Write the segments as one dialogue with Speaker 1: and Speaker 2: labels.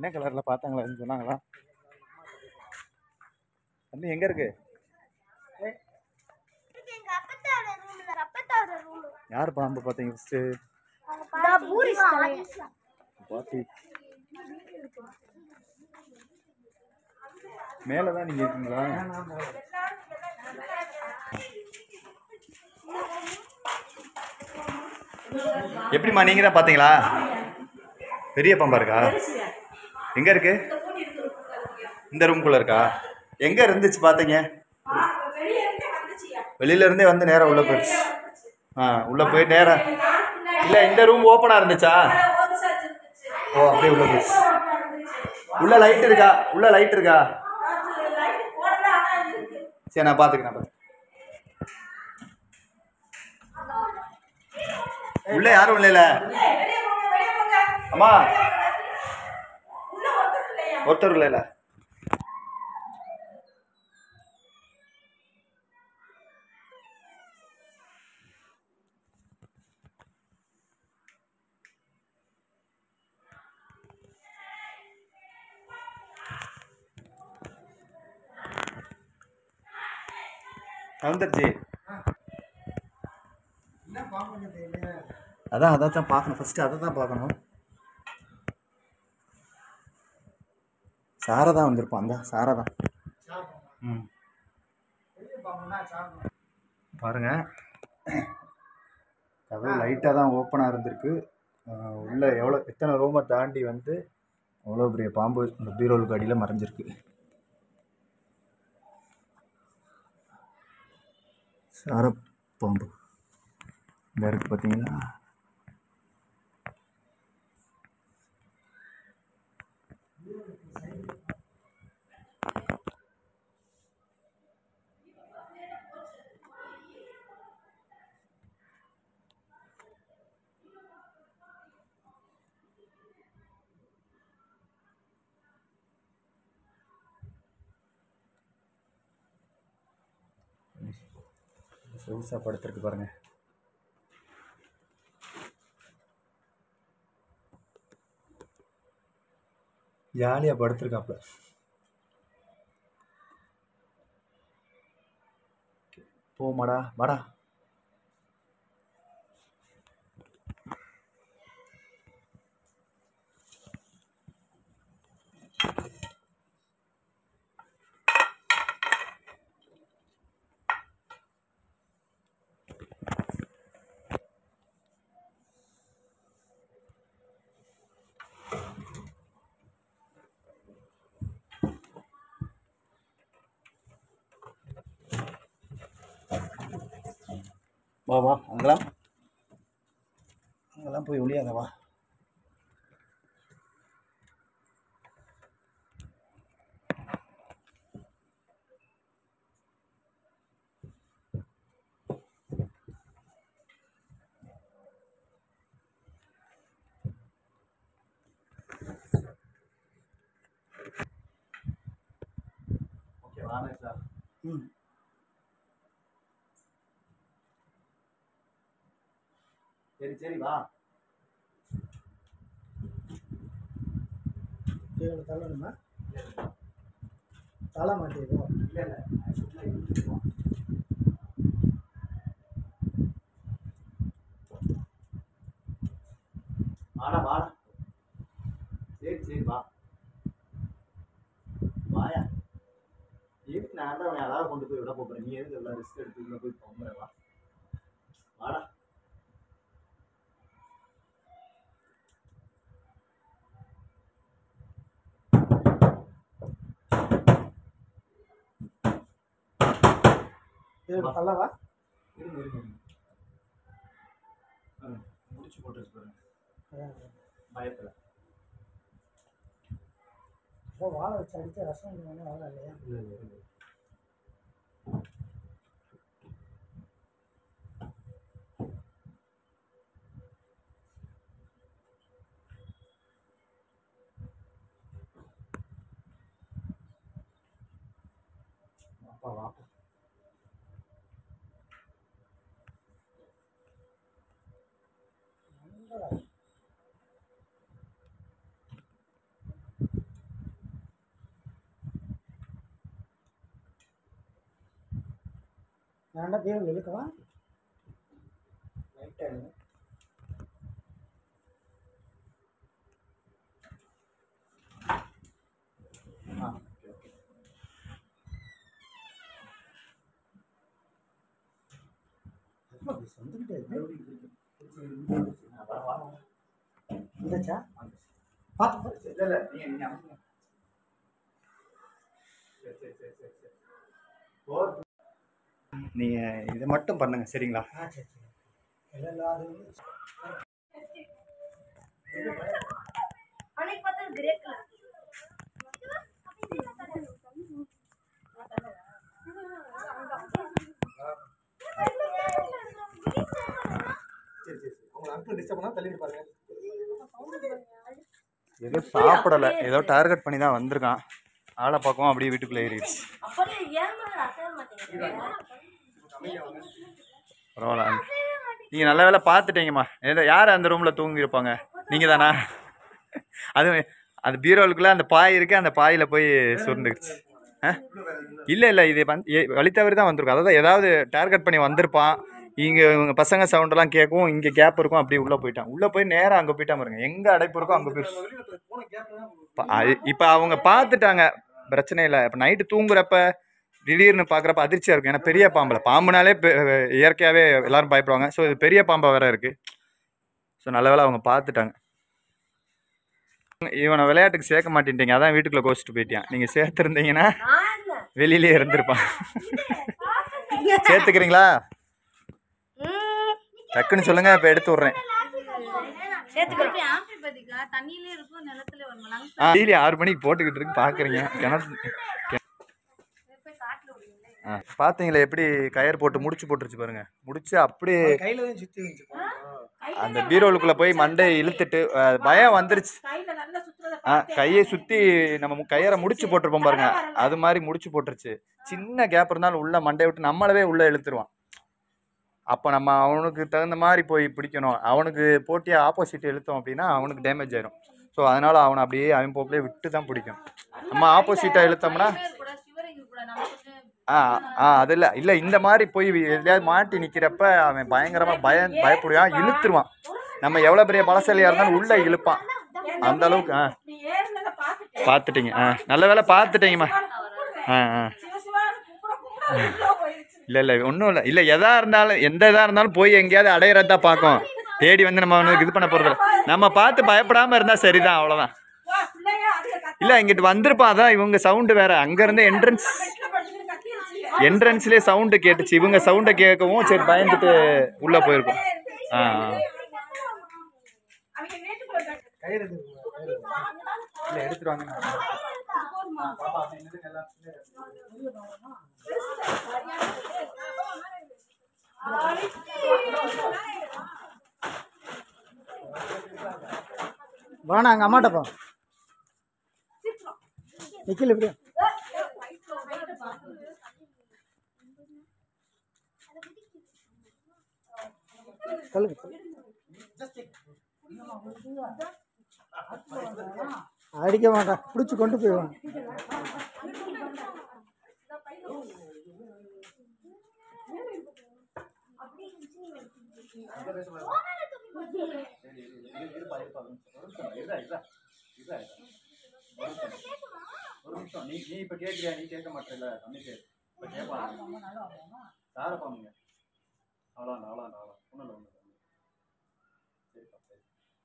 Speaker 1: என்ன கலரில் பார்த்தாங்களா எதுவும் சொன்னாங்களா தம்பி எங்கே இருக்கு
Speaker 2: எங்க அப்பத்தாவோட ரூம்ல அப்பத்தாவோட ரூம்
Speaker 1: யார் பாம்பு பார்த்தீங்க ஃபஸ்ட்டு
Speaker 2: நான் பூரிஸ்
Speaker 1: பாத்தி மேலே தான் நீங்கள் இருக்கீங்களா எப்படிம்மா நீங்கள் தான் பார்த்தீங்களா பெரிய பாம்பா இருக்கா எங்கே இருக்கு இந்த ரூம்குள்ளே இருக்கா எங்கே இருந்துச்சு பார்த்தீங்க வெளியில இருந்தே வந்து நேராக உள்ளே போயிடுச்சு ஆ உள்ளே போய் நேராக இல்லை இந்த ரூம் ஓப்பனாக இருந்துச்சா ஓ அப்படியே உள்ள போயிடுச்சு உள்ள லைட் இருக்கா உள்ள லைட் இருக்கா சரி நான் பார்த்துக்கிறேன் பார்த்து உள்ள யாரும் இல்லைல்ல அம்மா ஒருத்தர் இல்லைல்ல வந்துருச்சு அதான் அதான் தான் பார்க்கணும் ஃபஸ்ட்டு அதை தான் பார்க்கணும் சாரதா வந்திருப்பான் அந்த சாரதா ம் பாருங்க கதவு லைட்டாக தான் ஓப்பனாக இருந்திருக்கு ஆஹ் உள்ள எவ்வளோ எத்தனை ரூமை தாண்டி வந்து அவ்வளோ பெரிய பாம்பு இந்த பீரோலுக்கு அடியில் மறைஞ்சிருக்கு சார பாம்பு இந்த இருக்கு பார்த்தீங்களா சொகுசா படுத்துருக்கு பாருங்க ஜாலியாக படுத்துருக்காப்புல போமாடா வாடா வா வா அங்கெல்லாம் அங்கெல்லாம் போய் ஒளியாத வா ஓகே வா சார் ம் சரி சரி வா
Speaker 3: கீழே தள்ளணுமா தள்ள மாட்டேதோ
Speaker 1: இல்லை இல்லை வாடா வாடா சரி சரி வா வாயா எதுக்கு நான் தான் அவனை அழகாக கொண்டு போய் விட போகிறேன் நீ எதுக்கு எல்லாம் ரிஸ்க் எடுத்து உள்ள போய் போகிற வா வாடா
Speaker 3: கீழே தள்ளவா
Speaker 1: இருங்க இருங்க இருங்க. ஆ, முடிச்சு போட்டு வச்சு பாருங்க பயத்தில்
Speaker 3: அப்போ வாழை வச்சு அடிச்சா ரசம் ஒன்றும் வாழை இல்லையா
Speaker 1: இல்லை இல்லை இல்லை வாப்பா வாப்பா
Speaker 3: ரெண்டா பேர் இழுக்கவா லைட்டாக இழுங்க ஆ ஓகே ஓகே எப்போ அப்படி வந்துக்கிட்டே இருக்கு ஆ, வா, வா, வா. வந்துச்சா பார்த்து பார்த்து
Speaker 1: இல்லை இல்லை நீங்கள் நீங்கள் அமைங்க சரி சரி சரி சரி சரி போதும் நீங்கள் இதை மட்டும் பண்ணுங்க சரிங்களா
Speaker 3: ஆ சரி சரி இல்லை இல்லை அது வந்து
Speaker 2: அன்னைக்கு பார்த்தா கிரே கலர்
Speaker 3: சரி சரி சரி உங்களை அங்கிள் டிஸ்டர்ப் பண்ணால் தள்ளிட்டு பாருங்க
Speaker 1: ஏதோ சாப்பிடலை ஏதோ டார்கெட் பண்ணி தான் வந்திருக்கான் ஆளை பார்க்கவும் அப்படியே வீட்டுக்குள்ளே ஏறிடுச்சு
Speaker 2: அப்படியே ஏமா அசைய மாட்டேங்குது
Speaker 1: பரவாயில்ல நீங்கள் நல்ல வேலை பார்த்துட்டீங்கம்மா ஏதோ யார் அந்த ரூமில் தூங்கியிருப்பாங்க நீங்கள் தானா அது அந்த பீரோலுக்குள்ளே அந்த பாய் இருக்குது அந்த பாயில் போய் சுருண்டுக்குச்சு ஆ இல்லை இல்லை இது வந்து ஏ- வழி தவறி தான் வந்திருக்கும் அதாவது ஏதாவது டார்கெட் பண்ணி வந்திருப்பான் இங்கே இவங்க பசங்க சவுண்டெல்லாம் கேட்கும் இங்கே கேப் இருக்கும் அப்படியே உள்ளே போயிட்டான் உள்ளே போய் நேராக அங்கே போயிட்டான் பாருங்க எங்கே அடைப்பு இருக்கோ அங்கே போய் இப்போ அவங்க பார்த்துட்டாங்க பிரச்சனை இல்லை இப்போ நைட்டு தூங்குறப்ப திடீர்னு பார்க்குறப்ப அதிர்ச்சியாக இருக்கும் ஏன்னா பெரிய பாம்பில் பாம்புனாலே பெ- இயற்கையாகவே எல்லாரும் பயப்படுவாங்க ஸோ இது பெரிய பாம்பாக வேற இருக்குது ஸோ நல்ல வேளை அவங்க பார்த்துட்டாங்க இவனை விளையாட்டுக்கு சேர்க்க மாட்டேன்ட்டீங்க அதான் வீட்டுக்குள்ளே கோச்சிட்டு போயிட்டான் நீங்கள் சேர்த்துருந்தீங்கன்னா வெளியிலே இருந்திருப்பான் சேர்த்துக்கிறீங்களா டக்குன்னு சொல்லுங்கள் இப்போ எடுத்து விட்றேன்
Speaker 2: சேர்த்துக்கிறேன்
Speaker 4: ஆம்பிபதிக்கா தண்ணியிலே இருக்கும் நிலத்துல வரும் lungs
Speaker 1: ஆ டெய்லி ஆறு மணிக்கு போட்டுக்கிட்டு இருக்கு பார்க்குறீங்க கிணத்து ஆ பார்த்தீங்களா எப்படி கயர் போட்டு முடிச்சு போட்டுருச்சு பாருங்க முடிச்சு அப்படியே
Speaker 3: கையில் தான் சுற்றி வந்துச்சு
Speaker 1: அந்த பீரோலுக்குள்ள போய் மண்டையை இழுத்துட்டு அஹ், பயம் வந்துருச்சு
Speaker 4: கையில நல்லா சுத்துறத
Speaker 1: ஆ கையை சுத்தி நம்ம மு- கயிறை முடிச்சு போட்டிருப்போம் பாருங்க அது மாதிரி முடிச்சு போட்டுருச்சு சின்ன கேப் இருந்தாலும் உள்ள மண்டையை விட்டு நம்மளவே உள்ள இழுத்துருவான் அப்போ நம்ம அவனுக்கு தகுந்த மாதிரி போய் பிடிக்கணும் அவனுக்கு போட்டியை ஆப்போசிட் இழுத்தோம் அப்படின்னா அவனுக்கு டேமேஜ் ஆயிரும் ஸோ அதனால அவனை அப்படியே அவன் போக்கிலே விட்டு தான் பிடிக்கணும் நம்ம ஆப்போசிட்டாக இழுத்தோம்னா
Speaker 4: கூட சிவரிங்க கூட நம்ம கொஞ்சம்
Speaker 1: ஆ ஆ அது இல்லை இல்லை இந்த மாதிரி போய் எதையாவது மாட்டி நிற்கிறப்ப அவன் பயங்கரமாக பய பயப்படுவான் இழுத்துருவான் நம்ம எவ்வளோ பெரிய பலசாலியாக இருந்தாலும் உள்ளே இழுப்பான் அந்த அளவுக்கு ஆ
Speaker 4: நீ ஏறினத பாத்துட்டு
Speaker 1: பார்த்துட்டீங்க ஆ நல்ல வேலை பார்த்துட்டீங்கம்மா ஆ ஆ
Speaker 4: சிவ சிவான்னு கும்பிட கும்பிட உள்ள போயிருச்சு
Speaker 1: இல்லை இல்லை ஒன்றும் இல்லை இல்லை எதாக இருந்தாலும் எந்த இதாக இருந்தாலும் போய் எங்கேயாவது அடையிறதா பார்க்கும் தேடி வந்து நம்ம அவனுக்கு இது பண்ண போகிறது நம்ம பார்த்து பயப்படாமல் இருந்தால் சரிதான் அவ்வளோதான்
Speaker 4: வா பிள்ளைங்க அதுக்கு கத்தி
Speaker 1: இல்லை இங்கிட்டு வந்திருப்பான் அதான் இவங்க சவுண்டு வேற அங்கேருந்து என்ட்ரன்ஸ்
Speaker 4: பெட்ல படுத்துக்கிட்டு கத்திருச்சு
Speaker 1: என்ட்ரன்ஸ்லேயே சவுண்டு கேட்டுச்சு இவங்க சவுண்டை கேட்கவும் சரி பயந்துட்டு உள்ளே போயிருக்கோம் ஆ ஆ.
Speaker 4: அவங்க வீட்டுக்குள்ள கட்டு
Speaker 3: கயிறு இருக்கு கயிறு இருக்கு.
Speaker 1: இல்லை எடுத்துட்டு வாங்க
Speaker 3: வாணா அங்கே அம்மாட்ட போ நிக்கல இப்படியா சொல்லுங்க அடிக்க மாட்டான் பிடிச்சி கொண்டு போயிடுவான்
Speaker 1: ஒரு நிமிஷம் நீ நீ இப்போ கேட்குறியா நீ கேட்க மாட்டேல தம்பிக்கு இப்போ கேட்பான் சார பாருங்க அவ்வளோ அவ்வளோ அவ்வளோ ஒன்றும் இல்லை ஒன்றும் இல்லை சரிப்பா சரி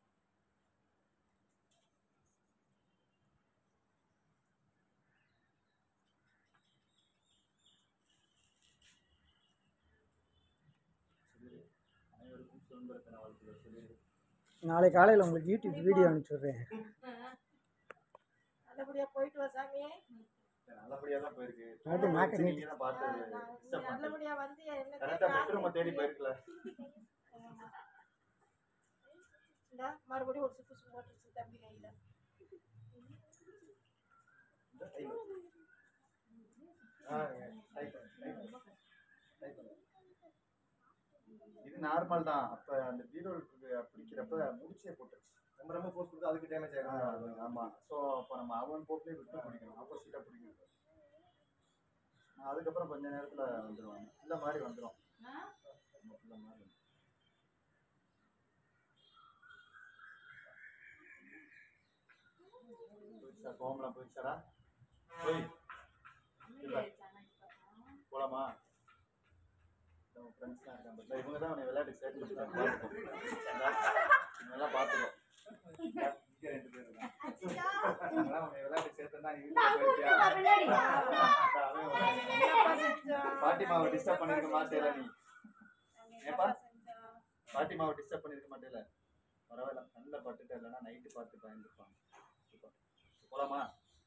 Speaker 1: அனைவருக்கும் சுதந்திரத்தின வாழ்த்துக்கள் சொல்லிடு
Speaker 3: நாளை காலையில் உங்களுக்கு யூடியூப் வீடியோ அனுப்பிச்சி விட்றேன்
Speaker 4: நல்லபடியா போயிட்டு வா சாமி
Speaker 1: நல்லபடியாக தான் போயிருக்கு
Speaker 3: நாட்டு நாக்க நீட்டி.
Speaker 1: நீங்கள் தான் பார்த்து டிஸ்டர்ப் பண்ணுறீங்க
Speaker 4: நல்லபடியா வந்து என்ன
Speaker 1: கரெக்டாக பெட்ரூமை தேடி போயிருக்கல
Speaker 4: கேட்டா மறுபடியும் ஒரு சுத்து சுத்து போட்டுருச்சு தம்பி கையில
Speaker 1: இது நார்மல் தான் அப்போ அந்த பீரோலுக்கு பிடிக்கிறப்ப முடிச்சே போட்டுருச்சு
Speaker 3: ரொம்ப ரொம்ப போஸ்ட் கொடுத்து அதுக்கு டேமேஜ்
Speaker 1: ஆமாம் ஸோ அப்போ நம்ம அவன் போக்கிலே விட்டு பிடிக்கணும் ஆப்போசிட்டாக பிடிக்கணும் நான் அதுக்கப்புறம் கொஞ்ச நேரத்தில் வந்துடுவாங்க இல்லை மாதிரி வந்துடும் இல்லை மாதிரி போயிடுச்சா கோமலாம் போயிடுச்சாரா போய் இல்ல. போலாமா நம்ம ஃப்ரெண்ட்ஸ்லாம் இருக்காங்க பாத்தியா? இவங்க தான் உன்னை விளையாட்டு சேர்த்து பண்ணுறாங்க பார்த்துக்கோ இவங்கெல்லாம் பார்த்துக்கோ இங்க ரெண்டு பேர் இருக்காங்க. இவங்கெல்லாம் உன்னை விளையாட்டு சேர்த்துனா நீ வீட்டுக்கு போயிருக்கியா? அவன் ஒரு- பாட்டிமாவை டிஸ்டர்ப் பண்ணிருக்க மாட்டேல நீ ஏப்பா பாட்டிமாவை டிஸ்டர்ப் பண்ணிருக்க மாட்டேல பரவாயில்ல கண்ணில் பட்டுட்டு இல்லைன்னா நைட்டு பார்த்து பயந்துருப்பாங்க சூப்பர். போலாமா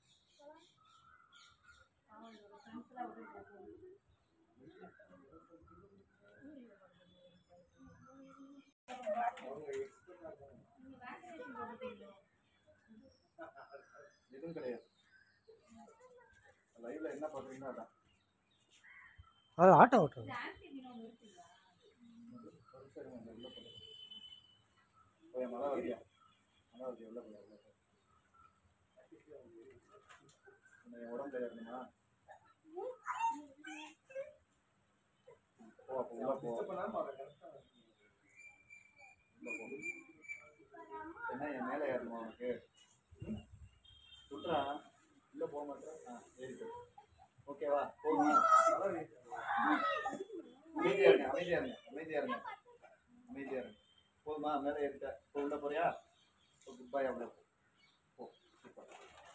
Speaker 1: எதுவும் கிடையாது லைவ்ல என்ன பண்றீங்களோ அதான்
Speaker 3: அது ஆட்டோ ஓட்டுறது
Speaker 1: ஒரு சரி வந்து உள்ள போடு. போய் மழை வருதியா மழை வருது உள்ள போய் உள்ள போய் உன்னை உடம்புல ஏறணுமா போ அப்போ உள்ள போ உள்ள போ. என்ன என் மேலே ஏறணுமா உனக்கு சுட்றா உள்ள போக மாட்டேன் ஆ ஏறிட்டு ஓகேவா போகுமா அமைதியா இருங்க அமைதியா இருங்க அமைதியா இருங்க அமைதியா இருங்க போதுமா மேலே ஏறிட்ட இப்போ உள்ள போறியா குட் பை அவ்வளோ போ சூப்பர்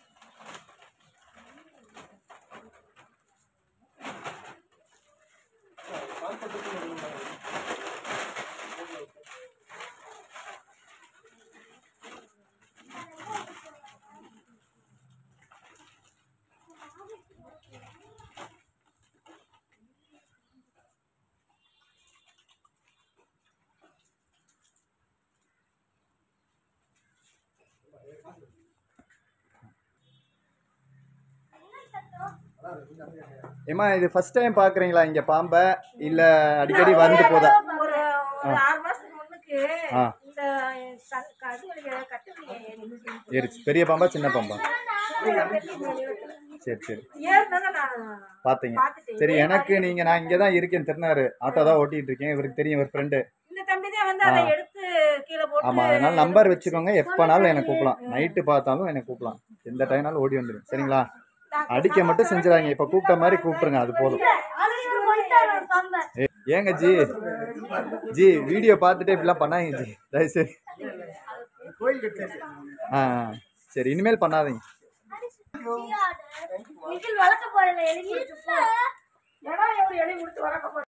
Speaker 1: ஏம்மா இது ஃபர்ஸ்ட் டைம் பார்க்குறீங்களா இங்கே பாம்பை இல்லை அடிக்கடி வந்து போதா
Speaker 4: ஒரு ஒரு ஆறு மாசத்துக்கு முன்னுக்கு
Speaker 1: ஆ
Speaker 4: இந்த க- கது வழியா கட்டு வழியா ஏறிடுச்சு.
Speaker 1: ஏறிச்சு பெரிய பாம்பா சின்ன பாம்பா சரி சரி
Speaker 4: ஏறினதை நான்
Speaker 1: பார்த்தீங்க
Speaker 4: பார்த்துட்டேன்.
Speaker 1: சரி எனக்கு நீங்கள் நான் இங்கே தான் இருக்கேன் திருநாரு ஆட்டோ தான் ஓட்டிகிட்டு இருக்கேன் இவருக்கு தெரியும் இவர் ஃப்ரெண்டு
Speaker 4: இந்த தம்பி தான் வந்து அதை
Speaker 1: ஆ.
Speaker 4: எடுத்து கீழே போட்டு
Speaker 1: ஆமாம் அதனால நம்பர் வச்சுக்கோங்க எப்போனாலும் என்னை கூப்பிடலாம் நைட்டு பார்த்தாலும் என்னை கூப்பிடலாம் எந்த டைம்னாலும் ஓடி வந்துடும் சரிங்களா அடிக்க மட்டும் செஞ்சுறாங்க இப்போ கூப்பிட்ட மாதிரி கூப்பிட்டுருங்க அது போதும்
Speaker 2: ஆல்ரெடி ஒரு பண்ணிட்டாரு ஒரு பாம்பை
Speaker 1: ஏ- ஏங்க ஜி ஜி வீடியோ பார்த்துட்டு இப்படிலாம் பண்ணாதீங்க ஜி தயவுசெய்து
Speaker 3: கோயில் கட்டிச்சு
Speaker 1: ஆ ஆ. சரி இனிமேல் பண்ணாதீங்க
Speaker 2: நிக்கில் வளர்க்க போறல எழுதி
Speaker 4: ஏன்னா ஒரு எழுதி கொடுத்து வளர்க்க